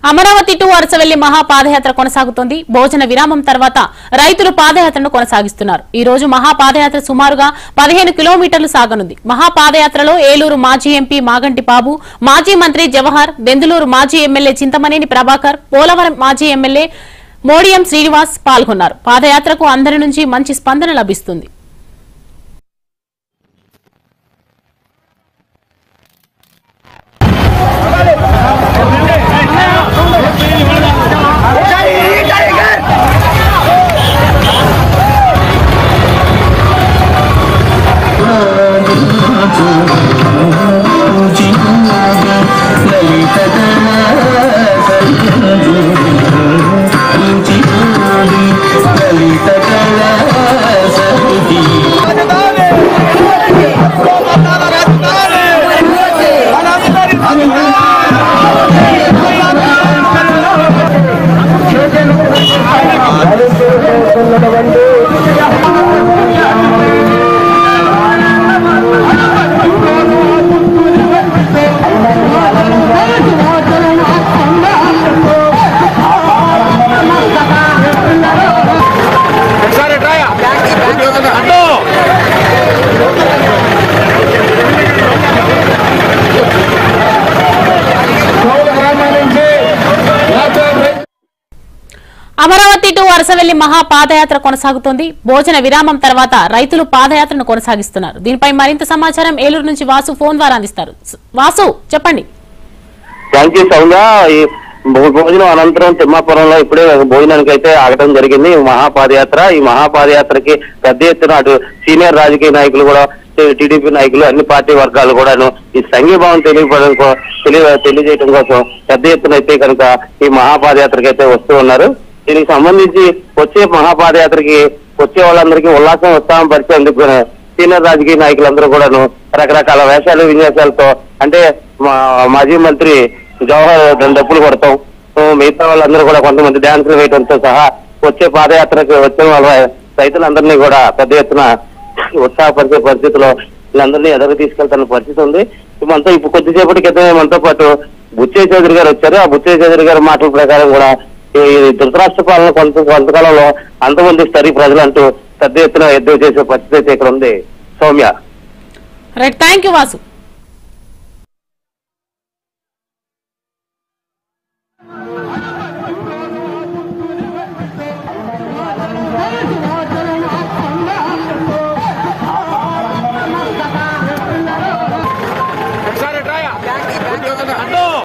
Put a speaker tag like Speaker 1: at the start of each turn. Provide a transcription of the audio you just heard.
Speaker 1: Amaravati to Arasavalli మహా పాదయాత్ర కొనసాగుతోంది భోజన విరామం తర్వాత రైతులు పాదయాత్రను కొనసాగిస్తున్నారు ఈ రోజు మహా పాదయాత్ర సుమారుగా పదిహేను కిలోమీటర్లు సాగనుంది మహా పాదయాత్రలో ఏలూరు మాజీ ఎంపీ మాగంటి బాబు మాజీ మంత్రి జవహర్ దెందులూరు మాజీ ఎమ్మెల్యే చింతమనేని ప్రభాకర్ పోలవరం మాజీ ఎమ్మెల్యే మోడియం శ్రీనివాస్ పాల్గొన్నారు పాదయాత్రకు అందరి నుంచి మంచి స్పందన లభిస్తుంది అమరావతి టు అరసవెల్లి మహా పాదయాత్ర కొనసాగుతోంది భోజన విరామం తర్వాత రైతులు పాదయాత్రను కొనసాగిస్తున్నారు దీనిపై మరింత సమాచారం ఏలూరు నుంచి వాసు ఫోన్ ద్వారా అందిస్తారు స్- వాసు చెప్పండి
Speaker 2: థ్యాంక్ యూ సౌంద ఈ భో- భోజనం అనంతరం తిమ్మాపురంలో ఇప్పుడే ఒక భోజనానికి అయితే ఆగటం జరిగింది ఈ మహాపాదయాత్ర ఈ మహాపాదయాత్రకి పెద్ద ఎత్తున అటు సీనియర్ రాజకీయ నాయకులు కూడా టీడీపీ నాయకులు అన్ని పార్టీ వర్గాలు కూడాను ఈ సంఘీభావం తెలియపడడం కో- తెలియ తెలియజేయడం కోసం పెద్ద ఎత్తున అయితే కనుక ఈ మహాపాదయాత్రకి అయితే వస్తూ ఉన్నారు దీనికి సంబంధించి వచ్చే మహాపాదయాత్రకి వచ్చే వాళ్ళందరికీ ఉల్లాసం ఉత్సాహం పరిచేందుకు సీనియర్ రాజకీయ నాయకులందరూ కూడాను రకరకాల వేషాలు విన్యాసాలతో అంటే మా మాజీ మంత్రి జవహర్ రెండు డప్పులు కొడతాం సో మిగతా వాళ్ళందరూ కూడా కొంతమంది డ్యాన్సులు వేయడంతో సహా వచ్చే పాదయాత్రకు వచ్చిన వాళ్ళ రైతులందరినీ కూడా పెద్ద ఎత్తున ఉత్సాహపరిచే పరిస్థితిలో వీళ్ళందరినీ ఎదురు తీసుకెళ్తున్న పరిస్థితి ఉంది మనతో ఇప్పుడు కొద్దిసేపటి క్రితమే మనతో పాటు బుచ్చే చౌదరి గారు వచ్చారు ఆ బుచ్చే చౌదరి గారి మాటల ప్రకారం కూడా ఈ ధృతరాష్ట్ర పాలన కొంత కొంతకాలంలో అంతమందిస్తారు ఈ ప్రజలు అంటూ పెద్ద ఎత్తున ఎద్దు చేసే పరిస్థితి అయితే ఇక్కడ ఉంది Soumya
Speaker 1: right thank you Vasu